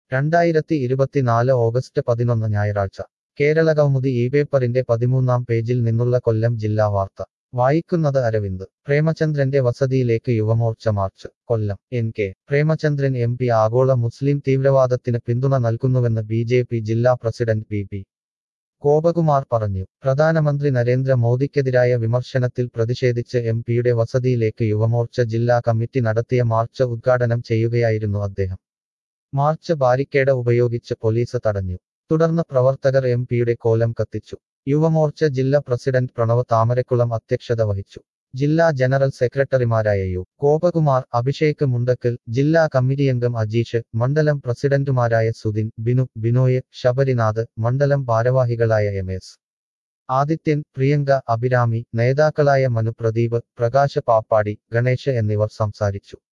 രണ്ടായിരത്തി ഇരുപത്തിനാല് ഓഗസ്റ്റ് പതിനൊന്ന് ഞായറാഴ്ച കേരളകൗമുദി ഈ പേപ്പറിന്റെ പതിമൂന്നാം പേജിൽ നിന്നുള്ള കൊല്ലം ജില്ലാ വാർത്ത വായിക്കുന്നത് അരവിന്ദ് പ്രേമചന്ദ്രന്റെ വസതിയിലേക്ക് Yuvamorcha march Kollam N K Premachandran M P ആഗോള മുസ്ലിം തീവ്രവാദത്തിന് പിന്തുണ നൽകുന്നുവെന്ന് ബി ജെ പി ജില്ലാ പ്രസിഡന്റ് പി പി ഗോപകുമാർ പറഞ്ഞു പ്രധാനമന്ത്രി നരേന്ദ്ര മോദിക്കെതിരായ വിമർശനത്തിൽ പ്രതിഷേധിച്ച് എം പിയുടെ വസതിയിലേക്ക് യുവമോർച്ച ജില്ലാ കമ്മിറ്റി നടത്തിയ മാർച്ച് ഉദ്ഘാടനം ചെയ്യുകയായിരുന്നു അദ്ദേഹം മാർച്ച് ബാരിക്കേഡ് ഉപയോഗിച്ച് പോലീസ് തടഞ്ഞു തുടർന്ന് പ്രവർത്തകർ എം പിയുടെ കോലം കത്തിച്ചു യുവമോർച്ച ജില്ലാ പ്രസിഡന്റ് പ്രണവ് താമരക്കുളം അധ്യക്ഷത വഹിച്ചു ജില്ലാ ജനറൽ സെക്രട്ടറിമാരായ യു ഗോപകുമാർ അഭിഷേക് മുണ്ടക്കൽ ജില്ലാ കമ്മിറ്റിയംഗം അജീഷ് മണ്ഡലം പ്രസിഡന്റുമാരായ സുദിൻ ബിനു ബിനോയ് ശബരിനാഥ് മണ്ഡലം ഭാരവാഹികളായ എം എസ് ആദിത്യൻ പ്രിയങ്ക അഭിരാമി നേതാക്കളായ മനു പ്രദീപ് പ്രകാശ് പാപ്പാടി ഗണേശ് എന്നിവർ സംസാരിച്ചു